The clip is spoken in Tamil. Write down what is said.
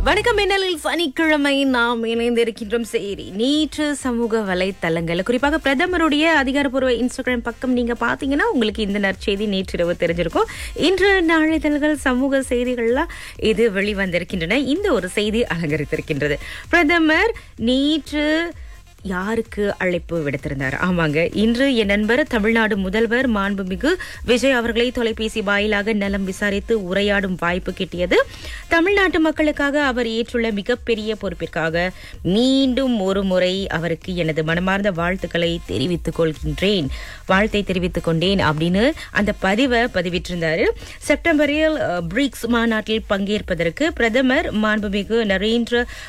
வணக்கம் மின்னலில் சனிக்கிழமை நாம் இணைந்திருக்கின்றோம் சரி நேற்று சமூக வலைத்தளங்கள் குறிப்பாக பிரதமருடைய அதிகாரப்பூர்வ இன்ஸ்டாகிராம் பக்கம் நீங்க பாத்தீங்கன்னா உங்களுக்கு இந்த நற்செய்தி நேற்றிரவு தெரிஞ்சிருக்கும் இன்று நாளிதழ்கள் சமூக செய்திகள்லாம் இது வெளிவந்திருக்கின்றன இந்த ஒரு செய்தி அலங்கரித்திருக்கின்றது பிரதமர் நேற்று யாருக்கு அழைப்பு விடுத்திருந்தார் ஆமாங்க இன்று என் நண்பர் தமிழ்நாடு முதல்வர் மாண்புமிகு விஜய் அவர்களை தொலைபேசி வாயிலாக நலம் விசாரித்து உரையாடும் வாய்ப்பு கிட்டியது தமிழ்நாட்டு மக்களுக்காக அவர் ஏற்றுள்ள மிகப்பெரிய பொறுப்பிற்காக மீண்டும் ஒரு முறை அவருக்கு எனது மனமார்ந்த வாழ்த்துக்களை தெரிவித்துக் கொள்கின்றேன் வாழ்த்தை தெரிவித்துக் கொண்டேன் அப்படின்னு அந்த பதிவை பதிவிட்டிருந்தாரு செப்டம்பரில் அஹ், பிரிக்ஸ் மாநாட்டில் பங்கேற்பதற்கு பிரதமர் மாண்புமிகு நரேந்திர